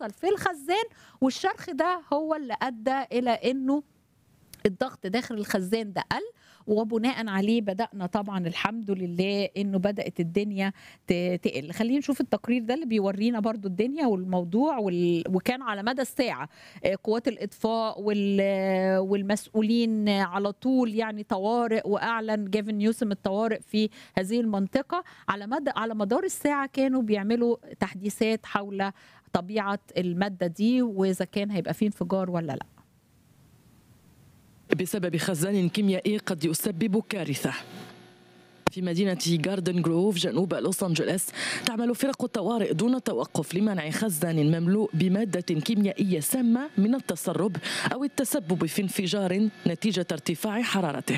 حصل في الخزان والشرخ ده هو اللي ادى الى انه الضغط داخل الخزان ده قل وبناء عليه بدأنا طبعا الحمد لله انه بدأت الدنيا ت- تقل خلينا نشوف التقرير ده اللي بيورينا برضو الدنيا والموضوع وال... وكان على مدى الساعة آه، قوات الإطفاء وال... والمسؤولين على طول يعني طوارئ وأعلن جيفن نيوسم الطوارئ في هذه المنطقة على مدى على مدار الساعة كانوا بيعملوا تحديثات حول طبيعة المادة دي وإذا كان هيبقى فيه انفجار ولا لا بسبب خزان كيميائي قد يسبب كارثة في مدينة جاردن جروف جنوب لوس أنجلوس تعمل فرق الطوارئ دون توقف لمنع خزان مملوء بمادة كيميائية سامة من التسرب أو التسبب في انفجار نتيجة ارتفاع حرارته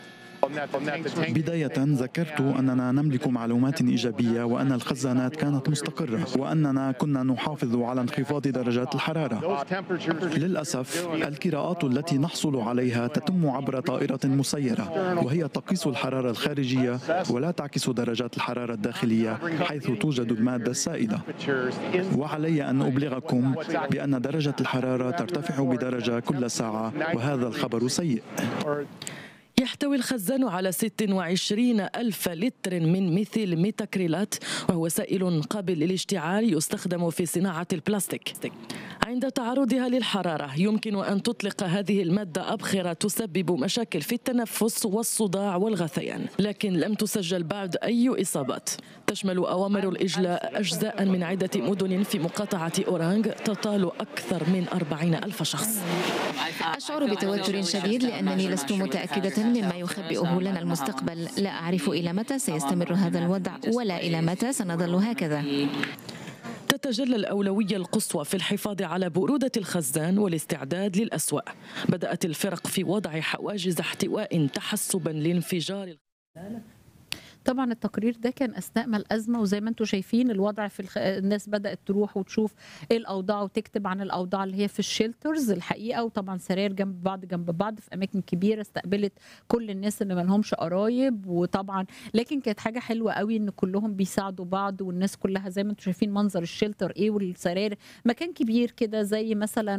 بداية ذكرت أننا نملك معلومات إيجابية وأن الخزانات كانت مستقرة وأننا كنا نحافظ على انخفاض درجات الحرارة للأسف القراءات التي نحصل عليها تتم عبر طائرة مسيرة وهي تقيس الحرارة الخارجية ولا تعكس درجات الحرارة الداخلية حيث توجد المادة السائلة وعلي أن أبلغكم بأن درجة الحرارة ترتفع بدرجة كل ساعة وهذا الخبر سيء يحتوي الخزان على 26 ألف لتر من ميثيل ميتاكريلات وهو سائل قابل للاشتعال يستخدم في صناعة البلاستيك عند تعرضها للحرارة يمكن أن تطلق هذه المادة أبخرة تسبب مشاكل في التنفس والصداع والغثيان لكن لم تسجل بعد أي إصابات تشمل أوامر الإجلاء أجزاء من عدة مدن في مقاطعة أورانغ تطال أكثر من 40 ألف شخص أشعر بتوتر شديد لأنني لست متأكدة مما يخبئه لنا المستقبل لا أعرف إلى متى سيستمر هذا الوضع ولا إلى متى سنظل هكذا تتجلى الأولوية القصوى في الحفاظ على برودة الخزان والاستعداد للأسوأ بدأت الفرق في وضع حواجز احتواء تحسبا لانفجار طبعا التقرير ده كان اثناء ما الازمه وزي ما انتم شايفين الوضع في الخ... الناس بدات تروح وتشوف ايه الاوضاع وتكتب عن الاوضاع اللي هي في الشيلترز الحقيقه وطبعا سراير جنب بعض جنب بعض في اماكن كبيره استقبلت كل الناس اللي ما لهمش قرايب وطبعا لكن كانت حاجه حلوه قوي ان كلهم بيساعدوا بعض والناس كلها زي ما انتم شايفين منظر الشيلتر ايه والسراير مكان كبير كده زي مثلا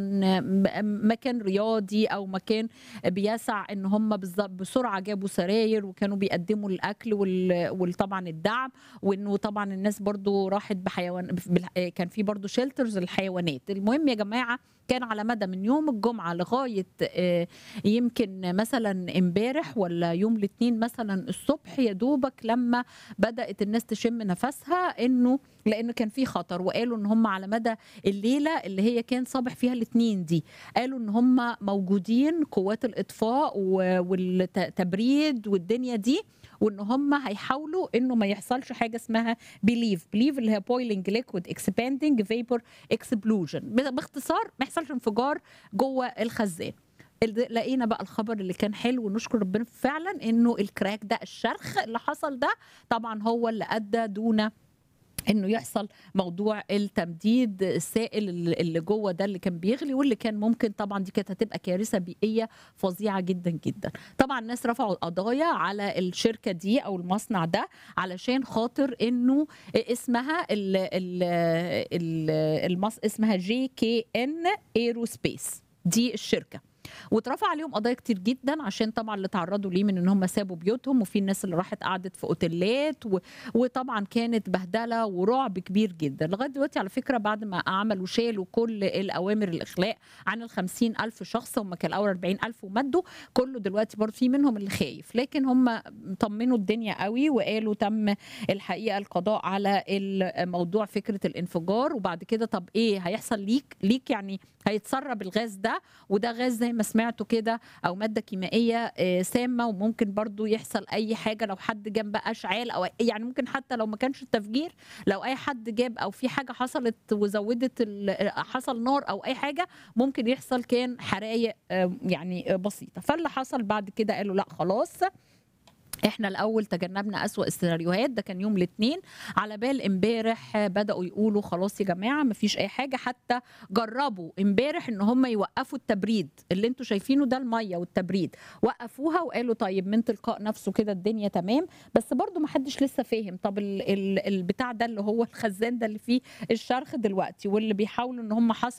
م- مكان رياضي او مكان بيسع ان هم بالظبط بسرعه جابوا سراير وكانوا بيقدموا الاكل وال وطبعا الدعم وانه طبعا الناس برضو راحت بحيوان بال- كان في برضو شيلترز الحيوانات المهم يا جماعه كان على مدى من يوم الجمعه لغايه آه، يمكن مثلا امبارح ولا يوم الاثنين مثلا الصبح يا دوبك لما بدات الناس تشم نفسها انه لانه كان في خطر وقالوا ان هم على مدى الليله اللي هي كان صبح فيها الاثنين دي قالوا ان هم موجودين قوات الاطفاء و- والتبريد والدنيا دي وان هم هيحاولوا انه ما يحصلش حاجه اسمها بليف بليف اللي هي بويلنج ليكويد اكسباندنج فيبر اكسبلوجن باختصار ما يحصلش انفجار جوه الخزان ال- لقينا بقى الخبر اللي كان حلو ونشكر ربنا فعلا انه الكراك ده الشرخ اللي حصل ده طبعا هو اللي ادى دون انه يحصل موضوع التمديد السائل اللي اللي جوه ده اللي كان بيغلي واللي كان ممكن طبعا دي كانت هتبقى كارثه بيئيه فظيعه جدا جدا طبعا الناس رفعوا قضايا على الشركه دي او المصنع ده علشان خاطر انه اسمها ال ال ال المص اسمها جي كي ان ايروسبيس دي الشركه واترفع عليهم قضايا كتير جدا عشان طبعا اللي تعرضوا ليه من ان هم سابوا بيوتهم وفي الناس اللي راحت قعدت في اوتيلات و... وطبعا كانت بهدله ورعب كبير جدا لغايه دلوقتي على فكره بعد ما عملوا شالوا كل الاوامر الاخلاء عن ال ألف شخص هم كان الاول 40 ألف ومدوا كله دلوقتي برضه في منهم اللي خايف لكن هم طمنوا الدنيا قوي وقالوا تم الحقيقه القضاء على الموضوع فكره الانفجار وبعد كده طب ايه هيحصل ليك ليك يعني هيتسرب الغاز ده وده غاز زي ما سمعتوا كده او ماده كيميائيه آه، سامه وممكن برضو يحصل اي حاجه لو حد جنب اشعال او يعني ممكن حتى لو ما كانش التفجير لو اي حد جاب او في حاجه حصلت وزودت ال- حصل نار او اي حاجه ممكن يحصل كان حرايق آه، يعني آه، بسيطه فاللي حصل بعد كده قالوا لا خلاص احنا الاول تجنبنا اسوا السيناريوهات ده كان يوم الاثنين على بال امبارح بداوا يقولوا خلاص يا جماعه مفيش اي حاجه حتى جربوا امبارح ان هم يوقفوا التبريد اللي انتوا شايفينه ده الميه والتبريد وقفوها وقالوا طيب من تلقاء نفسه كده الدنيا تمام بس برضو ما حدش لسه فاهم طب ال ال البتاع ده اللي هو الخزان ده اللي فيه الشرخ دلوقتي واللي بيحاولوا ان هم حصروا